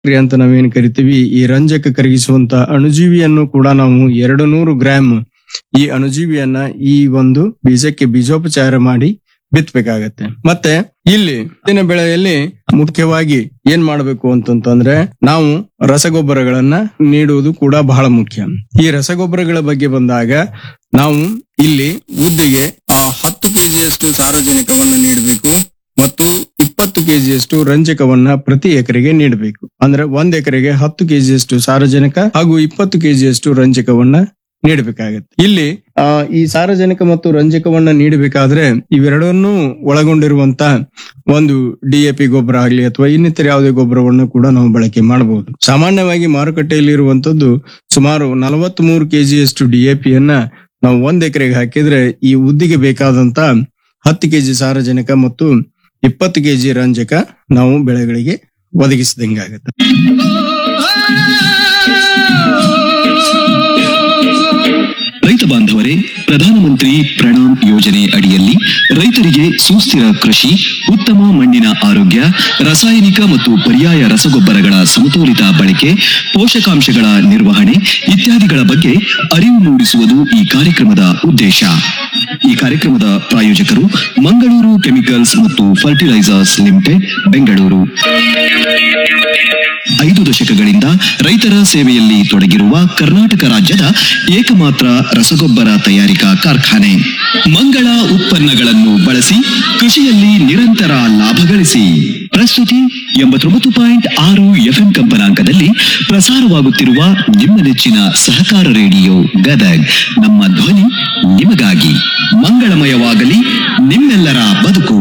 bacteria ಅಂತ ನಾವೇನ್ ಕರಿತೀವಿ ಈ ರಂಜಕ ಕರಗಿಸುವಂತ ಅಣುಜೀವಿಯನ್ನು ಕೂಡ ನಾವು ಎರಡು ನೂರು ಗ್ರಾಮ್ ಈ ಅಣುಜೀವಿಯನ್ನ ಈ ಒಂದು ಬೀಜಕ್ಕೆ ಬೀಜೋಪಚಾರ ಮಾಡಿ ಬಿತ್ತಬೇಕಾಗತ್ತೆ ಮತ್ತೆ ಇಲ್ಲಿ ದಿನ ಬೆಳೆಯಲ್ಲಿ ಮುಖ್ಯವಾಗಿ ಏನ್ ಮಾಡಬೇಕು ಅಂತಂತಂದ್ರೆ ನಾವು ರಸಗೊಬ್ಬರಗಳನ್ನ ನೀಡುವುದು ಕೂಡ ಬಹಳ ಮುಖ್ಯ ಈ ರಸಗೊಬ್ಬರಗಳ ಬಗ್ಗೆ ಬಂದಾಗ ನಾವು ಇಲ್ಲಿ ಉದ್ದಿಗೆ ಆ ಹತ್ತು ಕೆಜಿಯಷ್ಟು ಸಾರಜನಕವನ್ನ ನೀಡಬೇಕು ಮತ್ತು ಇಪ್ಪತ್ತು ಕೆಜಿಯಷ್ಟು ರಂಜಕವನ್ನ ಪ್ರತಿ ಎಕರೆಗೆ ನೀಡಬೇಕು ಅಂದ್ರೆ ಒಂದ್ ಎಕರೆಗೆ ಹತ್ತು ಕೆಜಿಯಷ್ಟು ಸಾರಜನಕ ಹಾಗೂ ಇಪ್ಪತ್ತು ಕೆಜಿಯಷ್ಟು ರಂಜಕವನ್ನ ನೀಡಬೇಕಾಗತ್ತೆ ಇಲ್ಲಿ ಆ ಈ ಸಾರಜನಕ ಮತ್ತು ರಂಜಕವನ್ನ ನೀಡಬೇಕಾದ್ರೆ ಇವೆರಡನ್ನೂ ಒಳಗೊಂಡಿರುವಂತ ಒಂದು ಡಿಎಪಿ ಗೊಬ್ಬರ ಆಗಲಿ ಅಥವಾ ಇನ್ನಿತರ ಯಾವುದೇ ಗೊಬ್ಬರವನ್ನು ಕೂಡ ನಾವು ಬಳಕೆ ಮಾಡಬಹುದು ಸಾಮಾನ್ಯವಾಗಿ ಮಾರುಕಟ್ಟೆಯಲ್ಲಿ ಇರುವಂತದ್ದು ಸುಮಾರು ನಲವತ್ತ್ ಮೂರು ಕೆಜಿಯಷ್ಟು ಡಿಎಪಿಯನ್ನ ನಾವು ಒಂದ್ ಎಕರೆಗೆ ಹಾಕಿದ್ರೆ ಈ ಉದ್ದಿಗೆ ಬೇಕಾದಂತ ಹತ್ತು ಕೆಜಿ ಸಾರಜನಕ ಮತ್ತು ಇಪ್ಪತ್ತು ಕೆಜಿ ರಂಜಕ ನಾವು ಬೆಳೆಗಳಿಗೆ ಒದಗಿಸಿದಂಗಾಗತ್ತೆ ರೈತ ಬಾಂಧವರೇ ಪ್ರಧಾನಮಂತ್ರಿ ಪ್ರಣಾಮ್ ಯೋಜನೆ ಅಡಿಯಲ್ಲಿ ರೈತರಿಗೆ ಸುಸ್ಥಿರ ಕೃಷಿ ಉತ್ತಮ ಮಣ್ಣಿನ ಆರೋಗ್ಯ ರಾಸಾಯನಿಕ ಮತ್ತು ಪರ್ಯಾಯ ರಸಗೊಬ್ಬರಗಳ ಸಮತೋಲಿತ ಬಳಕೆ ಪೋಷಕಾಂಶಗಳ ನಿರ್ವಹಣೆ ಇತ್ಯಾದಿಗಳ ಬಗ್ಗೆ ಅರಿವು ಮೂಡಿಸುವುದು ಈ ಕಾರ್ಯಕ್ರಮದ ಉದ್ದೇಶ ಈ ಕಾರ್ಯಕ್ರಮದ ಪ್ರಾಯೋಜಕರು ಮಂಗಳೂರು ಕೆಮಿಕಲ್ಸ್ ಮತ್ತು ಫರ್ಟಿಲೈಸರ್ಸ್ ಲಿಮಿಟೆಡ್ ಬೆಂಗಳೂರು ಐದು ದಶಕಗಳಿಂದ ರೈತರ ಸೇವೆಯಲ್ಲಿ ತೊಡಗಿರುವ ಕರ್ನಾಟಕ ರಾಜ್ಯದ ಏಕಮಾತ್ರ ರಸಗೊಬ್ಬರ ತಯಾರಿಕಾ ಕಾರ್ಖಾನೆ ಮಂಗಳ ಉತ್ಪನ್ನಗಳನ್ನು ಬಳಸಿ ಕೃಷಿಯಲ್ಲಿ ನಿರಂತರ ಲಾಭ ಗಳಿಸಿ ಪ್ರಸ್ತುತಿ ಎಂಬತ್ತೊಂಬತ್ತು ಪಾಯಿಂಟ್ ಆರು ಎಫ್ಎಂ ಕಂಪನಾಂಕದಲ್ಲಿ ಪ್ರಸಾರವಾಗುತ್ತಿರುವ ನಿಮ್ಮ ನೆಚ್ಚಿನ ಸಹಕಾರ ರೇಡಿಯೋ ಗದಗ್ ನಮ್ಮ ಧ್ವನಿ ನಿಮಗಾಗಿ ಮಂಗಳಮಯವಾಗಲಿ ನಿಮ್ಮೆಲ್ಲರ ಬದುಕು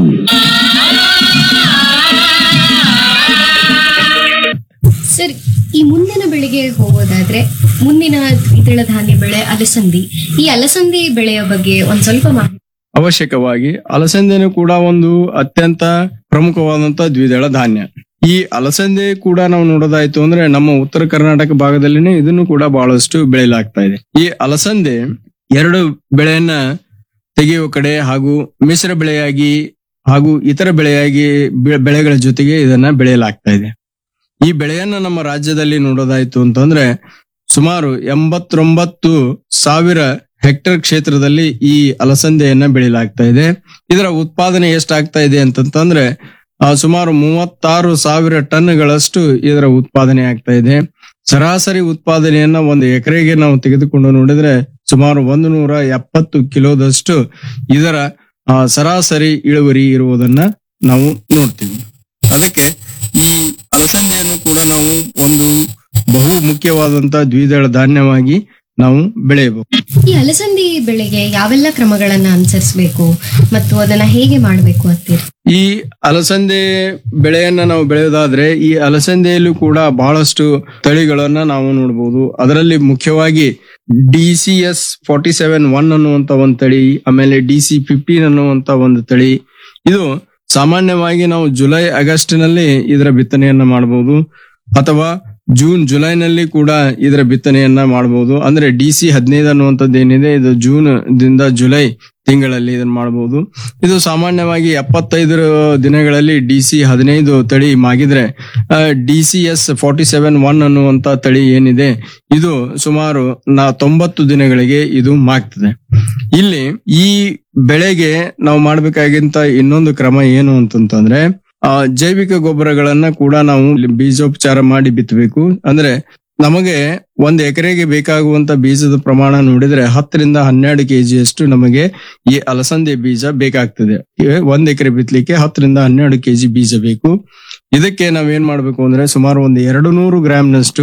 ಸರ್ ಈ ಮುಂದಿನ ಬೆಳೆಗೆ ಹೋಗೋದಾದ್ರೆ ಮುಂದಿನ ದ್ವಿದಳ ಧಾನ್ಯ ಬೆಳೆ ಅಲಸಂದಿ ಈ ಅಲಸಂದಿ ಬೆಳೆಯ ಬಗ್ಗೆ ಒಂದ್ ಸ್ವಲ್ಪ ಮಾಹಿತಿ ಅವಶ್ಯಕವಾಗಿ ಅಲಸಂದೆನೂ ಕೂಡ ಒಂದು ಅತ್ಯಂತ ಪ್ರಮುಖವಾದಂತ ದ್ವಿದಳ ಧಾನ್ಯ ಈ ಅಲಸಂದೆ ಕೂಡ ನಾವು ನೋಡೋದಾಯ್ತು ಅಂದ್ರೆ ನಮ್ಮ ಉತ್ತರ ಕರ್ನಾಟಕ ಭಾಗದಲ್ಲಿನೇ ಇದನ್ನು ಕೂಡ ಬಹಳಷ್ಟು ಬೆಳೆಯಲಾಗ್ತಾ ಇದೆ ಈ ಅಲಸಂದೆ ಎರಡು ಬೆಳೆಯನ್ನ ತೆಗೆಯುವ ಕಡೆ ಹಾಗೂ ಮಿಶ್ರ ಬೆಳೆಯಾಗಿ ಹಾಗೂ ಇತರ ಬೆಳೆಯಾಗಿ ಬೆ- ಬೆಳೆಗಳ ಜೊತೆಗೆ ಇದನ್ನ ಬೆಳೆಯಲಾಗ್ತಾ ಇದೆ ಈ ಬೆಳೆಯನ್ನ ನಮ್ಮ ರಾಜ್ಯದಲ್ಲಿ ನೋಡೋದಾಯ್ತು ಅಂತಂದ್ರೆ ಸುಮಾರು ಎಂಬತ್ತೊಂಬತ್ತು ಸಾವಿರ ಹೆಕ್ಟೇರ್ ಕ್ಷೇತ್ರದಲ್ಲಿ ಈ ಅಲಸಂದೆಯನ್ನ ಬೆಳೆಯಲಾಗ್ತಾ ಇದೆ ಇದರ ಉತ್ಪಾದನೆ ಎಷ್ಟಾಗ್ತಾ ಇದೆ ಅಂತಂತಂದ್ರೆ ಆ, ಸುಮಾರು ಮೂವತ್ತಾರು ಸಾವಿರ ಟನ್ಗಳಷ್ಟು ಇದರ ಉತ್ಪಾದನೆ ಆಗ್ತಾ ಇದೆ ಸರಾಸರಿ ಉತ್ಪಾದನೆಯನ್ನ ಒಂದು ಎಕರೆಗೆ ನಾವು ತೆಗೆದುಕೊಂಡು ನೋಡಿದ್ರೆ ಸುಮಾರು ಒಂದು ನೂರ ಎಪ್ಪತ್ತು ಕಿಲೋದಷ್ಟು ಇದರ ಆ, ಸರಾಸರಿ ಇಳುವರಿ ಇರುವುದನ್ನ ನಾವು ನೋಡ್ತೀವಿ ಅದಕ್ಕೆ ಈ ಅಲಸಂದೆಯನ್ನು ಕೂಡ ನಾವು ಒಂದು ಬಹು ಮುಖ್ಯವಾದಂತ ದ್ವಿದಳ ಧಾನ್ಯವಾಗಿ ನಾವು ಬೆಳೆಯಬಹುದು ಈ ಅಲಸಂದಿ ಬೆಳೆಗೆ ಯಾವೆಲ್ಲ ಕ್ರಮಗಳನ್ನ ಅನುಸರಿಸಬೇಕು ಮತ್ತು ಅದನ್ನ ಹೇಗೆ ಮಾಡಬೇಕು ಅಂತೀರಿ ಈ ಅಲಸಂದೆ ಬೆಳೆಯನ್ನ ನಾವು ಬೆಳೆಯೋದಾದ್ರೆ ಈ ಅಲಸಂದೆಯಲ್ಲೂ ಕೂಡ ಬಹಳಷ್ಟು ತಳಿಗಳನ್ನ ನಾವು ನೋಡಬಹುದು ಅದರಲ್ಲಿ ಮುಖ್ಯವಾಗಿ D C S forty seven one ಅನ್ನುವಂತ ಒಂದು ತಳಿ ಆಮೇಲೆ ಡಿ ಸಿ ಫಿಫ್ಟೀನ್ ಅನ್ನುವಂತ ಒಂದು ತಳಿ ಇದು ಸಾಮಾನ್ಯವಾಗಿ ನಾವು ಜುಲೈ ಆಗಸ್ಟ್ ನಲ್ಲಿ ಇದರ ಬಿತ್ತನೆಯನ್ನ ಮಾಡಬಹುದು ಅಥವಾ ಜೂನ್ ಜುಲೈನಲ್ಲಿ ಕೂಡ ಇದರ ಬಿತ್ತನೆಯನ್ನ ಮಾಡಬಹುದು ಅಂದ್ರೆ ಡಿ ಸಿ ಹದಿನೈದು ಅನ್ನುವಂಥದ್ದು ಏನಿದೆ ಇದು ಜೂನ್ ದಿಂದ ಜುಲೈ ತಿಂಗಳಲ್ಲಿ ಇದನ್ನ ಮಾಡಬಹುದು ಇದು ಸಾಮಾನ್ಯವಾಗಿ ಎಪ್ಪತ್ತೈದು ದಿನಗಳಲ್ಲಿ ಡಿ ಸಿ ಹದಿನೈದು ತಳಿ ಮಾಗಿದ್ರೆ D C S forty seven one ಅನ್ನುವಂತ ತಳಿ ಏನಿದೆ ಇದು ಸುಮಾರು ನಾ ತೊಂಬತ್ತು ದಿನಗಳಿಗೆ ಇದು ಮಾಗ್ತದೆ ಇಲ್ಲಿ ಈ ಬೆಳೆಗೆ ನಾವು ಮಾಡ್ಬೇಕಾಗಿಂತ ಇನ್ನೊಂದು ಕ್ರಮ ಏನು ಅಂತಂತಂದ್ರೆ ಆ ಜೈವಿಕ ಗೊಬ್ಬರಗಳನ್ನ ಕೂಡ ನಾವು ಬೀಜೋಪಚಾರ ಮಾಡಿ ಬಿತ್ತಬೇಕು ಅಂದ್ರೆ ನಮಗೆ ಒಂದ್ ಎಕರೆಗೆ ಬೇಕಾಗುವಂತ ಬೀಜದ ಪ್ರಮಾಣ ನೋಡಿದ್ರೆ ಹತ್ತರಿಂದ ಹನ್ನೆರಡು ಕೆಜಿಯಷ್ಟು ನಮಗೆ ಈ ಅಲಸಂದೆ ಬೀಜ ಬೇಕಾಗ್ತದೆ ಈ ಒಂದ್ ಎಕರೆ ಬಿತ್ತಲಿಕ್ಕೆ ಹತ್ತರಿಂದ ಹನ್ನೆರಡು ಕೆಜಿ ಬೀಜ ಬೇಕು ಇದಕ್ಕೆ ನಾವೇನ್ ಮಾಡ್ಬೇಕು ಅಂದ್ರೆ ಸುಮಾರು ಒಂದು ಎರಡು ನೂರು ಗ್ರಾಮ್ನಷ್ಟು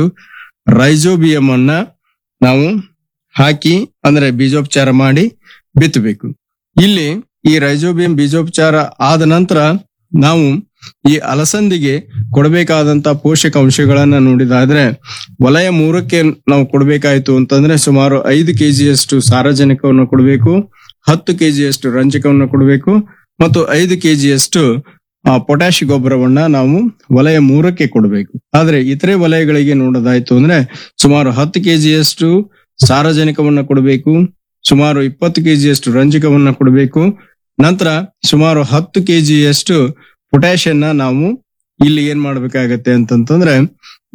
ರೈಜೋಬಿಯಂ ಅನ್ನ ನಾವು ಹಾಕಿ ಅಂದ್ರೆ ಬೀಜೋಪಚಾರ ಮಾಡಿ ಬಿತ್ತಬೇಕು ಇಲ್ಲಿ ಈ ರೈಜೋಬಿಯಂ ಬೀಜೋಪಚಾರ ಆದ ನಂತರ ನಾವು ಈ ಅಲಸಂದಿಗೆ ಕೊಡಬೇಕಾದಂತ ಪೋಷಕಾಂಶಗಳನ್ನ ನೋಡಿದಾದ್ರೆ ವಲಯ ಮೂರಕ್ಕೆ ನಾವು ಕೊಡಬೇಕಾಯ್ತು ಅಂತಂದ್ರೆ ಸುಮಾರು ಐದು ಕೆಜಿಯಷ್ಟು ಸಾರಜನಕವನ್ನು ಕೊಡಬೇಕು ಹತ್ತು ಕೆಜಿಯಷ್ಟು ರಂಜಕವನ್ನು ಕೊಡಬೇಕು ಮತ್ತು ಐದು ಕೆಜಿಯಷ್ಟು ಪೊಟ್ಯಾಶ್ ಗೊಬ್ಬರವನ್ನ ನಾವು ವಲಯ ಮೂರಕ್ಕೆ ಕೊಡಬೇಕು ಆದ್ರೆ ಇತರೆ ವಲಯಗಳಿಗೆ ನೋಡೋದಾಯ್ತು ಅಂದ್ರೆ ಸುಮಾರು ಹತ್ತು ಕೆಜಿಯಷ್ಟು ಸಾರಜನಕವನ್ನ ಕೊಡಬೇಕು ಸುಮಾರು ಇಪ್ಪತ್ತು ಕೆಜಿಯಷ್ಟು ರಂಜಕವನ್ನ ಕೊಡಬೇಕು ನಂತರ ಸುಮಾರು ಹತ್ತು ಕೆಜಿಯಷ್ಟು ಪೊಟ್ಯಾಷಿಯನ್ನ ನಾವು ಇಲ್ಲಿ ಏನ್ ಮಾಡ್ಬೇಕಾಗತ್ತೆ ಅಂತಂತಂದ್ರೆ